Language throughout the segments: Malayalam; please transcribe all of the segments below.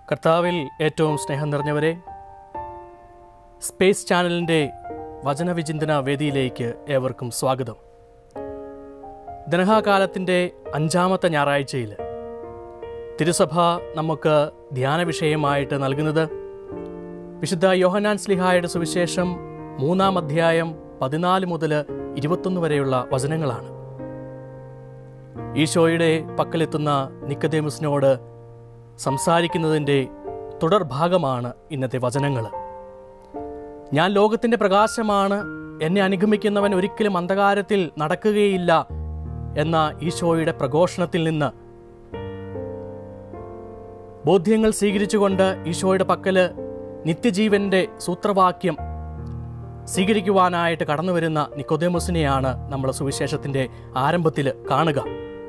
കർത്താവിൽ ഏറ്റവും സ്നേഹം നിറഞ്ഞവരെ സ്പേസ് ചാനലിൻ്റെ വചനവിചിന്തന വേദിയിലേക്ക് ഏവർക്കും സ്വാഗതം ദനഹാകാലത്തിൻ്റെ അഞ്ചാമത്തെ ഞായറാഴ്ചയിൽ തിരുസഭ നമുക്ക് ധ്യാന വിഷയമായിട്ട് നൽകുന്നത് വിശുദ്ധ യോഹനാൻ സ്ലിഹായുടെ സുവിശേഷം മൂന്നാം അധ്യായം പതിനാല് മുതൽ ഇരുപത്തൊന്ന് വരെയുള്ള വചനങ്ങളാണ് ഈശോയുടെ പക്കലെത്തുന്ന നിക്കദേമുസിനോട് സംസാരിക്കുന്നതിൻ്റെ തുടർഭാഗമാണ് ഇന്നത്തെ വചനങ്ങൾ ഞാൻ ലോകത്തിൻ്റെ പ്രകാശമാണ് എന്നെ അനുഗമിക്കുന്നവൻ ഒരിക്കലും അന്ധകാരത്തിൽ നടക്കുകയില്ല എന്ന ഈശോയുടെ പ്രഘോഷണത്തിൽ നിന്ന് ബോധ്യങ്ങൾ സ്വീകരിച്ചുകൊണ്ട് ഈശോയുടെ പക്കല് നിത്യജീവന്റെ സൂത്രവാക്യം സ്വീകരിക്കുവാനായിട്ട് കടന്നു വരുന്ന നിക്കോദേമസിനെയാണ് നമ്മൾ സുവിശേഷത്തിൻ്റെ ആരംഭത്തിൽ കാണുക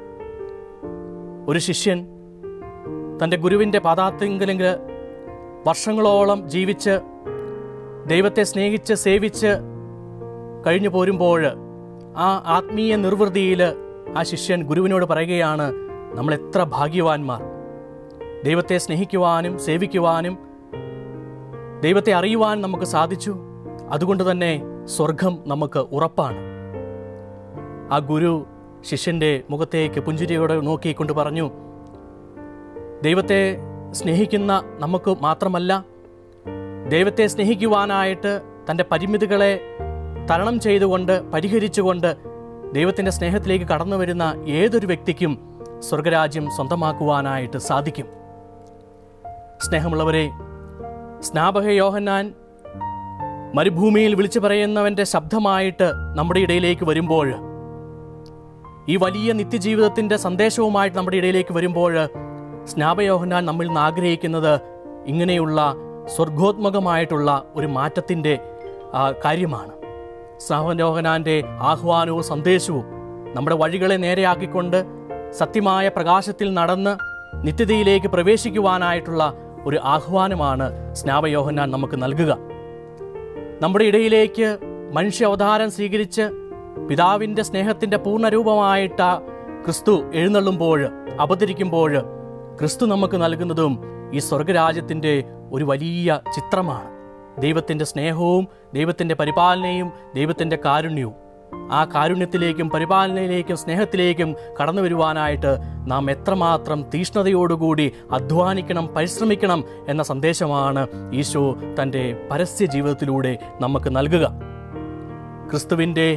ഒരു ശിഷ്യൻ തൻ്റെ ഗുരുവിൻ്റെ പാദാത്തിങ്കലെങ്കിൽ വർഷങ്ങളോളം ജീവിച്ച് ദൈവത്തെ സ്നേഹിച്ച് സേവിച്ച് കഴിഞ്ഞു പോരുമ്പോൾ ആ ആത്മീയ നിർവൃതിയിൽ ആ ശിഷ്യൻ ഗുരുവിനോട് പറയുകയാണ് നമ്മൾ എത്ര ഭാഗ്യവാന്മാർ ദൈവത്തെ സ്നേഹിക്കുവാനും സേവിക്കുവാനും ദൈവത്തെ അറിയുവാൻ നമുക്ക് സാധിച്ചു അതുകൊണ്ട് തന്നെ സ്വർഗം നമുക്ക് ഉറപ്പാണ് ആ ഗുരു ശിഷ്യന്റെ മുഖത്തേക്ക് പുഞ്ചിരിയോടെ നോക്കിക്കൊണ്ട് പറഞ്ഞു ദൈവത്തെ സ്നേഹിക്കുന്ന നമുക്ക് മാത്രമല്ല ദൈവത്തെ സ്നേഹിക്കുവാനായിട്ട് തൻ്റെ പരിമിതികളെ തരണം ചെയ്തുകൊണ്ട് പരിഹരിച്ചുകൊണ്ട് ദൈവത്തിൻ്റെ സ്നേഹത്തിലേക്ക് കടന്നു വരുന്ന ഏതൊരു വ്യക്തിക്കും സ്വർഗരാജ്യം സ്വന്തമാക്കുവാനായിട്ട് സാധിക്കും സ്നേഹമുള്ളവരെ സ്നാപക യോഹന്നാൻ മരുഭൂമിയിൽ വിളിച്ചു പറയുന്നവൻ്റെ ശബ്ദമായിട്ട് നമ്മുടെ ഇടയിലേക്ക് വരുമ്പോൾ ഈ വലിയ നിത്യജീവിതത്തിൻ്റെ സന്ദേശവുമായിട്ട് നമ്മുടെ ഇടയിലേക്ക് വരുമ്പോൾ സ്നാപയോഹനാൻ നമ്മിൽ നിന്ന് ആഗ്രഹിക്കുന്നത് ഇങ്ങനെയുള്ള സ്വർഗോത്മകമായിട്ടുള്ള ഒരു മാറ്റത്തിൻ്റെ ആ, കാര്യമാണ് സ്നാപയോഹനാൻ്റെ ആഹ്വാനവും സന്ദേശവും നമ്മുടെ വഴികളെ നേരെയാക്കിക്കൊണ്ട് സത്യമായ പ്രകാശത്തിൽ നടന്ന് നിത്യതയിലേക്ക് പ്രവേശിക്കുവാനായിട്ടുള്ള ഒരു ആഹ്വാനമാണ് സ്നാപയോഹനാൻ നമുക്ക് നൽകുക നമ്മുടെ ഇടയിലേക്ക് മനുഷ്യ അവതാരം സ്വീകരിച്ച് പിതാവിൻ്റെ സ്നേഹത്തിൻ്റെ പൂർണ്ണരൂപമായിട്ട് ക്രിസ്തു എഴുന്നള്ളുമ്പോൾ അവതരിക്കുമ്പോൾ ക്രിസ്തു നമുക്ക് നൽകുന്നതും ഈ സ്വർഗരാജ്യത്തിൻ്റെ ഒരു വലിയ ചിത്രമാണ് ദൈവത്തിൻ്റെ സ്നേഹവും ദൈവത്തിൻ്റെ പരിപാലനയും ദൈവത്തിൻ്റെ കാരുണ്യവും ആ കാരുണ്യത്തിലേക്കും പരിപാലനയിലേക്കും സ്നേഹത്തിലേക്കും കടന്നു വരുവാനായിട്ട് നാം എത്രമാത്രം തീഷ്ണതയോടുകൂടി അധ്വാനിക്കണം പരിശ്രമിക്കണം എന്ന സന്ദേശമാണ് ഈശോ തൻ്റെ പരസ്യ ജീവിതത്തിലൂടെ നമുക്ക് നൽകുക ക്രിസ്തുവിൻ്റെ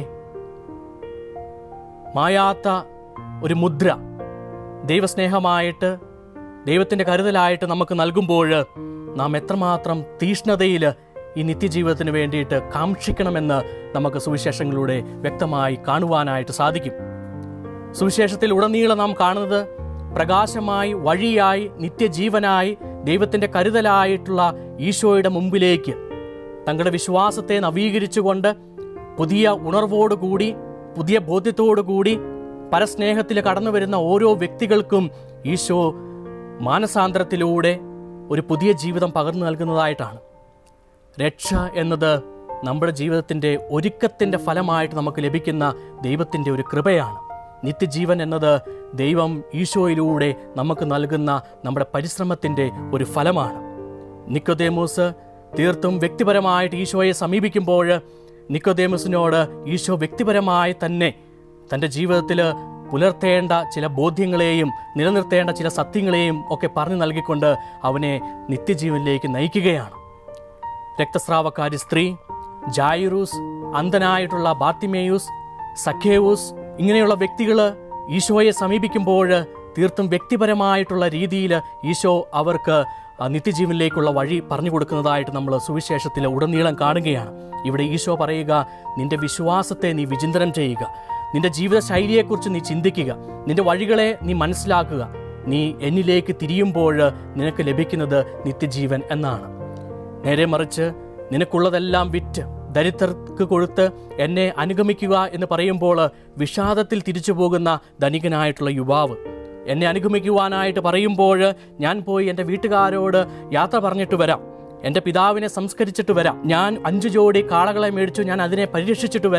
മായാത്ത ഒരു മുദ്ര ദൈവസ്നേഹമായിട്ട് ദൈവത്തിൻ്റെ കരുതലായിട്ട് നമുക്ക് നൽകുമ്പോൾ നാം എത്രമാത്രം തീഷ്ണതയിൽ ഈ നിത്യജീവിതത്തിന് വേണ്ടിയിട്ട് കാക്ഷിക്കണമെന്ന് നമുക്ക് സുവിശേഷങ്ങളിലൂടെ വ്യക്തമായി കാണുവാനായിട്ട് സാധിക്കും സുവിശേഷത്തിൽ ഉടനീളം നാം കാണുന്നത് പ്രകാശമായി വഴിയായി നിത്യജീവനായി ദൈവത്തിൻ്റെ കരുതലായിട്ടുള്ള ഈശോയുടെ മുമ്പിലേക്ക് തങ്ങളുടെ വിശ്വാസത്തെ നവീകരിച്ചുകൊണ്ട് പുതിയ ഉണർവോടുകൂടി പുതിയ ബോധ്യത്തോടുകൂടി പരസ്നേഹത്തിൽ കടന്നു വരുന്ന ഓരോ വ്യക്തികൾക്കും ഈശോ മാനസാന്തരത്തിലൂടെ ഒരു പുതിയ ജീവിതം പകർന്നു നൽകുന്നതായിട്ടാണ് രക്ഷ എന്നത് നമ്മുടെ ജീവിതത്തിൻ്റെ ഒരുക്കത്തിൻ്റെ ഫലമായിട്ട് നമുക്ക് ലഭിക്കുന്ന ദൈവത്തിൻ്റെ ഒരു കൃപയാണ് നിത്യജീവൻ എന്നത് ദൈവം ഈശോയിലൂടെ നമുക്ക് നൽകുന്ന നമ്മുടെ പരിശ്രമത്തിൻ്റെ ഒരു ഫലമാണ് നിക്കോദേമൂസ് തീർത്തും വ്യക്തിപരമായിട്ട് ഈശോയെ സമീപിക്കുമ്പോൾ നിക്കോദേമസിനോട് ഈശോ വ്യക്തിപരമായി തന്നെ തൻ്റെ ജീവിതത്തിൽ പുലർത്തേണ്ട ചില ബോധ്യങ്ങളെയും നിലനിർത്തേണ്ട ചില സത്യങ്ങളെയും ഒക്കെ പറഞ്ഞു നൽകിക്കൊണ്ട് അവനെ നിത്യജീവനിലേക്ക് നയിക്കുകയാണ് രക്തസ്രാവക്കാരി സ്ത്രീ ജായിറൂസ് അന്ധനായിട്ടുള്ള ബാർത്തിമേയൂസ് സഖേവൂസ് ഇങ്ങനെയുള്ള വ്യക്തികൾ ഈശോയെ സമീപിക്കുമ്പോൾ തീർത്തും വ്യക്തിപരമായിട്ടുള്ള രീതിയിൽ ഈശോ അവർക്ക് ആ നിത്യജീവനിലേക്കുള്ള വഴി പറഞ്ഞു കൊടുക്കുന്നതായിട്ട് നമ്മൾ സുവിശേഷത്തിൽ ഉടനീളം കാണുകയാണ് ഇവിടെ ഈശോ പറയുക നിന്റെ വിശ്വാസത്തെ നീ വിചിന്തനം ചെയ്യുക നിന്റെ ജീവിത ശൈലിയെക്കുറിച്ച് നീ ചിന്തിക്കുക നിന്റെ വഴികളെ നീ മനസ്സിലാക്കുക നീ എന്നിലേക്ക് തിരിയുമ്പോൾ നിനക്ക് ലഭിക്കുന്നത് നിത്യജീവൻ എന്നാണ് നേരെ മറിച്ച് നിനക്കുള്ളതെല്ലാം വിറ്റ് ദരിദ്രർക്ക് കൊടുത്ത് എന്നെ അനുഗമിക്കുക എന്ന് പറയുമ്പോൾ വിഷാദത്തിൽ തിരിച്ചു പോകുന്ന ധനികനായിട്ടുള്ള യുവാവ് എന്നെ അനുഗമിക്കുവാനായിട്ട് പറയുമ്പോൾ ഞാൻ പോയി എൻ്റെ വീട്ടുകാരോട് യാത്ര പറഞ്ഞിട്ട് വരാം എൻ്റെ പിതാവിനെ സംസ്കരിച്ചിട്ട് വരാം ഞാൻ അഞ്ചു ജോഡി കാളകളെ മേടിച്ചു ഞാൻ അതിനെ പരിരക്ഷിച്ചിട്ട് വരാം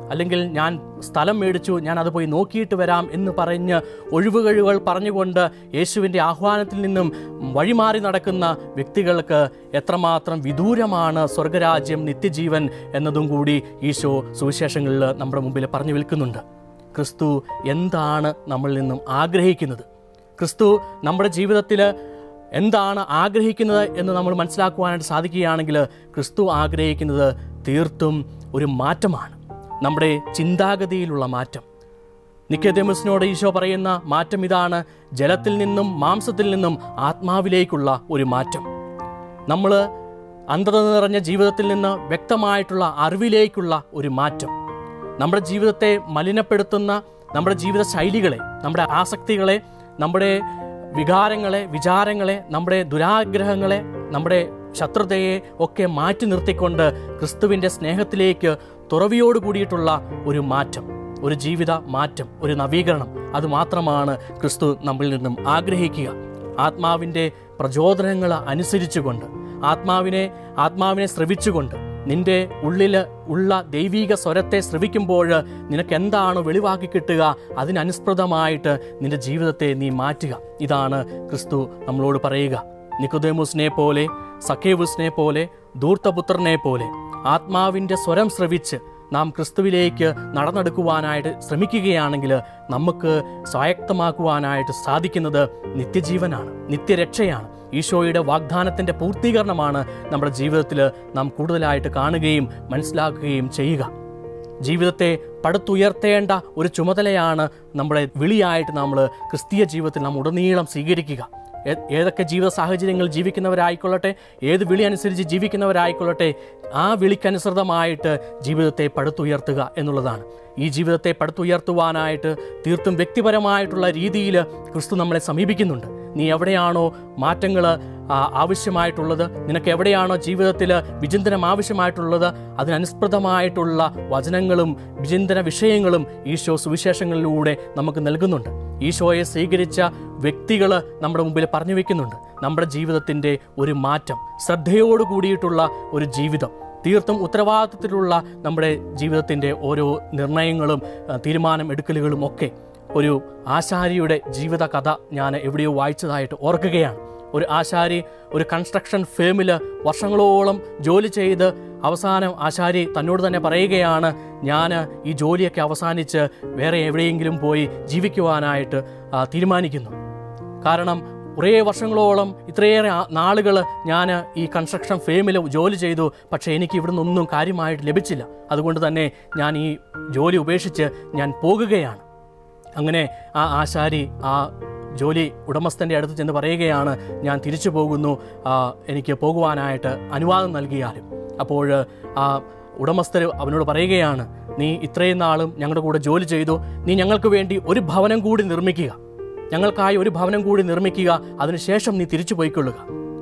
അല്ലെങ്കിൽ ഞാൻ സ്ഥലം മേടിച്ചു ഞാൻ അത് പോയി നോക്കിയിട്ട് വരാം എന്ന് പറഞ്ഞ് ഒഴിവുകഴിവുകൾ പറഞ്ഞുകൊണ്ട് യേശുവിൻ്റെ ആഹ്വാനത്തിൽ നിന്നും വഴിമാറി നടക്കുന്ന വ്യക്തികൾക്ക് എത്രമാത്രം വിദൂരമാണ് സ്വർഗരാജ്യം നിത്യജീവൻ എന്നതും കൂടി ഈശോ സുവിശേഷങ്ങളിൽ നമ്മുടെ മുമ്പിൽ പറഞ്ഞു വിൽക്കുന്നുണ്ട് ക്രിസ്തു എന്താണ് നമ്മളിൽ നിന്നും ആഗ്രഹിക്കുന്നത് ക്രിസ്തു നമ്മുടെ ജീവിതത്തിൽ എന്താണ് ആഗ്രഹിക്കുന്നത് എന്ന് നമ്മൾ മനസ്സിലാക്കുവാനായിട്ട് സാധിക്കുകയാണെങ്കിൽ ക്രിസ്തു ആഗ്രഹിക്കുന്നത് തീർത്തും ഒരു മാറ്റമാണ് നമ്മുടെ ചിന്താഗതിയിലുള്ള മാറ്റം നിക്കോദേമസിനോട് ഈശോ പറയുന്ന മാറ്റം ഇതാണ് ജലത്തിൽ നിന്നും മാംസത്തിൽ നിന്നും ആത്മാവിലേക്കുള്ള ഒരു മാറ്റം നമ്മൾ അന്ധത നിറഞ്ഞ ജീവിതത്തിൽ നിന്ന് വ്യക്തമായിട്ടുള്ള അറിവിലേക്കുള്ള ഒരു മാറ്റം നമ്മുടെ ജീവിതത്തെ മലിനപ്പെടുത്തുന്ന നമ്മുടെ ജീവിത ശൈലികളെ നമ്മുടെ ആസക്തികളെ നമ്മുടെ വികാരങ്ങളെ വിചാരങ്ങളെ നമ്മുടെ ദുരാഗ്രഹങ്ങളെ നമ്മുടെ ശത്രുതയെ ഒക്കെ മാറ്റി നിർത്തിക്കൊണ്ട് ക്രിസ്തുവിൻ്റെ സ്നേഹത്തിലേക്ക് തുറവിയോട് കൂടിയിട്ടുള്ള ഒരു മാറ്റം ഒരു ജീവിത മാറ്റം ഒരു നവീകരണം അത് മാത്രമാണ് ക്രിസ്തു നമ്മിൽ നിന്നും ആഗ്രഹിക്കുക ആത്മാവിൻ്റെ പ്രചോദനങ്ങൾ അനുസരിച്ചുകൊണ്ട് ആത്മാവിനെ ആത്മാവിനെ ശ്രവിച്ചുകൊണ്ട് നിന്റെ ഉള്ളിൽ ഉള്ള ദൈവീക സ്വരത്തെ ശ്രവിക്കുമ്പോൾ നിനക്ക് എന്താണ് വെളിവാക്കി കിട്ടുക അതിനനുസൃതമായിട്ട് നിന്റെ ജീവിതത്തെ നീ മാറ്റുക ഇതാണ് ക്രിസ്തു നമ്മളോട് പറയുക നിക്കുദേമുസിനെ പോലെ സഖേവുസിനെ പോലെ ധൂർത്തപുത്രനെ പോലെ ആത്മാവിൻ്റെ സ്വരം ശ്രവിച്ച് നാം ക്രിസ്തുവിലേക്ക് നടന്നെടുക്കുവാനായിട്ട് ശ്രമിക്കുകയാണെങ്കിൽ നമുക്ക് സ്വായക്തമാക്കുവാനായിട്ട് സാധിക്കുന്നത് നിത്യജീവനാണ് നിത്യരക്ഷയാണ് ഈശോയുടെ വാഗ്ദാനത്തിൻ്റെ പൂർത്തീകരണമാണ് നമ്മുടെ ജീവിതത്തിൽ നാം കൂടുതലായിട്ട് കാണുകയും മനസ്സിലാക്കുകയും ചെയ്യുക ജീവിതത്തെ പടുത്തുയർത്തേണ്ട ഒരു ചുമതലയാണ് നമ്മുടെ വിളിയായിട്ട് നമ്മൾ ക്രിസ്തീയ ജീവിതത്തിൽ നാം ഉടനീളം സ്വീകരിക്കുക ഏ- ഏതൊക്കെ ജീവിത സാഹചര്യങ്ങൾ ജീവിക്കുന്നവരായിക്കൊള്ളട്ടെ ഏത് വിളി അനുസരിച്ച് ജീവിക്കുന്നവരായിക്കൊള്ളട്ടെ ആ വിളിക്കനുസൃതമായിട്ട് ജീവിതത്തെ പടുത്തുയർത്തുക എന്നുള്ളതാണ് ഈ ജീവിതത്തെ പടുത്തുയർത്തുവാനായിട്ട് തീർത്തും വ്യക്തിപരമായിട്ടുള്ള രീതിയിൽ ക്രിസ്തു നമ്മളെ സമീപിക്കുന്നുണ്ട് നീ എവിടെയാണോ മാറ്റങ്ങൾ ആവശ്യമായിട്ടുള്ളത് നിനക്ക് എവിടെയാണോ ജീവിതത്തിൽ വിചിന്തനം ആവശ്യമായിട്ടുള്ളത് അതിനനുസൃതമായിട്ടുള്ള വചനങ്ങളും വിചിന്തന വിഷയങ്ങളും ഈശോ സുവിശേഷങ്ങളിലൂടെ നമുക്ക് നൽകുന്നുണ്ട് ഈശോയെ സ്വീകരിച്ച വ്യക്തികൾ നമ്മുടെ മുമ്പിൽ പറഞ്ഞു വെക്കുന്നുണ്ട് നമ്മുടെ ജീവിതത്തിൻ്റെ ഒരു മാറ്റം ശ്രദ്ധയോട് കൂടിയിട്ടുള്ള ഒരു ജീവിതം തീർത്തും ഉത്തരവാദിത്തത്തിലുള്ള നമ്മുടെ ജീവിതത്തിൻ്റെ ഓരോ നിർണയങ്ങളും ആ, തീരുമാനം എടുക്കലുകളും ഒക്കെ ഒരു ആശാരിയുടെ ജീവിത കഥ ഞാൻ എവിടെയോ വായിച്ചതായിട്ട് ഓർക്കുകയാണ് ഒരു ആശാരി ഒരു കൺസ്ട്രക്ഷൻ ഫേമിൽ വർഷങ്ങളോളം ജോലി ചെയ്ത് അവസാനം ആശാരി തന്നോട് തന്നെ പറയുകയാണ് ഞാൻ ഈ ജോലിയൊക്കെ അവസാനിച്ച് വേറെ എവിടെയെങ്കിലും പോയി ജീവിക്കുവാനായിട്ട് ആ, തീരുമാനിക്കുന്നു കാരണം കുറേ വർഷങ്ങളോളം ഇത്രയേറെ നാളുകൾ ഞാൻ ഈ കൺസ്ട്രക്ഷൻ ഫേമിൽ ജോലി ചെയ്തു പക്ഷേ എനിക്ക് ഇവിടുന്ന് ഒന്നും കാര്യമായിട്ട് ലഭിച്ചില്ല അതുകൊണ്ട് തന്നെ ഞാൻ ഈ ജോലി ഉപേക്ഷിച്ച് ഞാൻ പോകുകയാണ് അങ്ങനെ ആ ആശാരി ആ ജോലി ഉടമസ്ഥൻ്റെ അടുത്ത് ചെന്ന് പറയുകയാണ് ഞാൻ തിരിച്ചു പോകുന്നു ആ, എനിക്ക് പോകുവാനായിട്ട് അനുവാദം നൽകിയാലും അപ്പോൾ ആ ഉടമസ്ഥർ അവനോട് പറയുകയാണ് നീ ഇത്രയും നാളും ഞങ്ങളുടെ കൂടെ ജോലി ചെയ്തു നീ ഞങ്ങൾക്ക് വേണ്ടി ഒരു ഭവനം കൂടി നിർമ്മിക്കുക ഞങ്ങൾക്കായി ഒരു ഭവനം കൂടി നിർമ്മിക്കുക അതിനുശേഷം നീ തിരിച്ചു പോയിക്കൊള്ളുക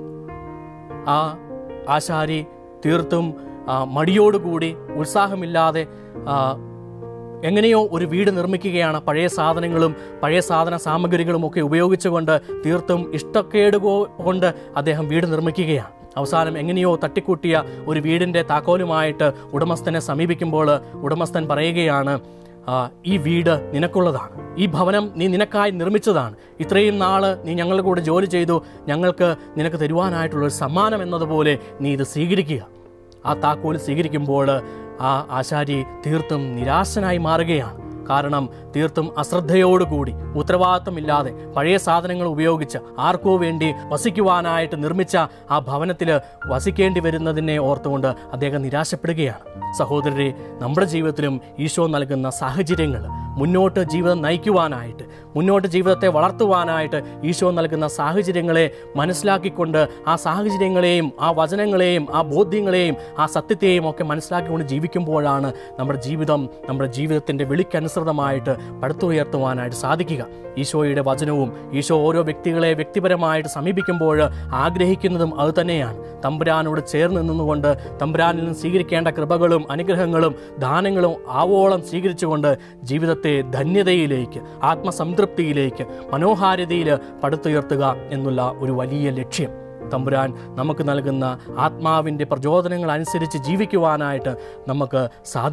ആ ആശാരി തീർത്തും ആ, മടിയോടുകൂടി ഉത്സാഹമില്ലാതെ ആ, എങ്ങനെയോ ഒരു വീട് നിർമ്മിക്കുകയാണ് പഴയ സാധനങ്ങളും പഴയ സാധന സാമഗ്രികളും ഒക്കെ ഉപയോഗിച്ചുകൊണ്ട് തീർത്തും ഇഷ്ടക്കേട് കൊ- കൊണ്ട് അദ്ദേഹം വീട് നിർമ്മിക്കുകയാണ് അവസാനം എങ്ങനെയോ തട്ടിക്കൂട്ടിയ ഒരു വീടിൻ്റെ താക്കോലുമായിട്ട് ഉടമസ്ഥനെ സമീപിക്കുമ്പോൾ ഉടമസ്ഥൻ പറയുകയാണ് ആ, ഈ വീട് നിനക്കുള്ളതാണ് ഈ ഭവനം നീ നിനക്കായി നിർമ്മിച്ചതാണ് ഇത്രയും നാള് നീ ഞങ്ങളുടെ കൂടെ ജോലി ചെയ്തു ഞങ്ങൾക്ക് നിനക്ക് തരുവാനായിട്ടുള്ള ഒരു സമ്മാനം എന്നതുപോലെ നീ ഇത് സ്വീകരിക്കുക ആ താക്കോൽ സ്വീകരിക്കുമ്പോൾ ആ ആശാരി തീർത്തും നിരാശനായി മാറുകയാണ് കാരണം തീർത്തും അശ്രദ്ധയോടുകൂടി ഉത്തരവാദിത്തമില്ലാതെ പഴയ സാധനങ്ങൾ ഉപയോഗിച്ച് ആർക്കോ വേണ്ടി വസിക്കുവാനായിട്ട് നിർമ്മിച്ച ആ ഭവനത്തിൽ വസിക്കേണ്ടി വരുന്നതിനെ ഓർത്തുകൊണ്ട് അദ്ദേഹം നിരാശപ്പെടുകയാണ് സഹോദരരെ നമ്മുടെ ജീവിതത്തിലും ഈശോ നൽകുന്ന സാഹചര്യങ്ങൾ മുന്നോട്ട് ജീവിതം നയിക്കുവാനായിട്ട് മുന്നോട്ട് ജീവിതത്തെ വളർത്തുവാനായിട്ട് ഈശോ നൽകുന്ന സാഹചര്യങ്ങളെ മനസ്സിലാക്കിക്കൊണ്ട് ആ സാഹചര്യങ്ങളെയും ആ വചനങ്ങളെയും ആ ബോധ്യങ്ങളെയും ആ സത്യത്തെയും ഒക്കെ മനസ്സിലാക്കിക്കൊണ്ട് ജീവിക്കുമ്പോഴാണ് നമ്മുടെ ജീവിതം നമ്മുടെ ജീവിതത്തിൻ്റെ വിളിക്കനുസൃതമായിട്ട് പടുത്തുയർത്തുവാനായിട്ട് സാധിക്കുക ഈശോയുടെ വചനവും ഈശോ ഓരോ വ്യക്തികളെ വ്യക്തിപരമായിട്ട് സമീപിക്കുമ്പോൾ ആഗ്രഹിക്കുന്നതും അതുതന്നെയാണ് തമ്പുരാനോട് ചേർന്ന് നിന്നുകൊണ്ട് തമ്പുരാനിൽ നിന്ന് സ്വീകരിക്കേണ്ട കൃപകളും അനുഗ്രഹങ്ങളും ദാനങ്ങളും ആവോളം സ്വീകരിച്ചുകൊണ്ട് ജീവിതത്തെ ധന്യതയിലേക്ക് ആത്മസംതൃപ്തിയിലേക്ക് മനോഹാരിതയിൽ പടുത്തുയർത്തുക എന്നുള്ള ഒരു വലിയ ലക്ഷ്യം തമ്പുരാൻ നമുക്ക് നൽകുന്ന ആത്മാവിൻ്റെ പ്രചോദനങ്ങൾ അനുസരിച്ച് ജീവിക്കുവാനായിട്ട് നമുക്ക് സാധിക്കണം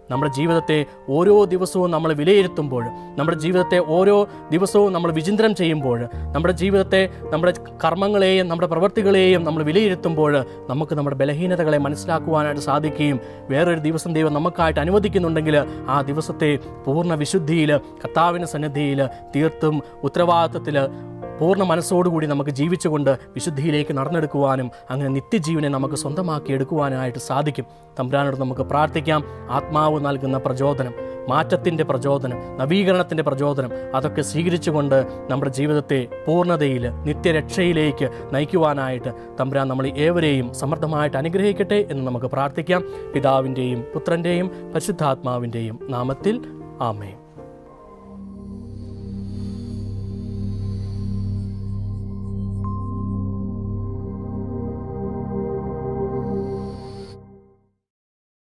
നമ്മുടെ ജീവിതത്തെ ഓരോ ദിവസവും നമ്മൾ വിലയിരുത്തുമ്പോൾ നമ്മുടെ ജീവിതത്തെ ഓരോ ദിവസവും നമ്മൾ വിചിന്തനം ചെയ്യുമ്പോൾ നമ്മുടെ ജീവിതത്തെ നമ്മുടെ കർമ്മങ്ങളെയും നമ്മുടെ പ്രവൃത്തികളെയും നമ്മൾ വിലയിരുത്തുമ്പോൾ നമുക്ക് നമ്മുടെ ബലഹീനതകളെ മനസ്സിലാക്കുവാനായിട്ട് സാധിക്കുകയും വേറൊരു ദിവസം ദൈവം നമുക്കായിട്ട് അനുവദിക്കുന്നുണ്ടെങ്കിൽ ആ ദിവസത്തെ പൂർണ്ണ വിശുദ്ധിയിൽ കർത്താവിൻ്റെ സന്നിധിയിൽ തീർത്തും ഉത്തരവാദിത്വത്തിൽ പൂർണ്ണ മനസ്സോടുകൂടി നമുക്ക് ജീവിച്ചുകൊണ്ട് വിശുദ്ധിയിലേക്ക് നടന്നെടുക്കുവാനും അങ്ങനെ നിത്യജീവനെ നമുക്ക് സ്വന്തമാക്കി എടുക്കുവാനായിട്ട് സാധിക്കും തമ്പുരാനോട് നമുക്ക് പ്രാർത്ഥിക്കാം ആത്മാവ് നൽകുന്ന പ്രചോദനം മാറ്റത്തിൻ്റെ പ്രചോദനം നവീകരണത്തിൻ്റെ പ്രചോദനം അതൊക്കെ സ്വീകരിച്ചുകൊണ്ട് നമ്മുടെ ജീവിതത്തെ പൂർണ്ണതയിൽ നിത്യരക്ഷയിലേക്ക് നയിക്കുവാനായിട്ട് തമ്പുരാൻ നമ്മൾ ഏവരെയും സമർത്ഥമായിട്ട് അനുഗ്രഹിക്കട്ടെ എന്ന് നമുക്ക് പ്രാർത്ഥിക്കാം പിതാവിൻ്റെയും പുത്രൻ്റെയും പരിശുദ്ധാത്മാവിൻ്റെയും നാമത്തിൽ ആമേൻ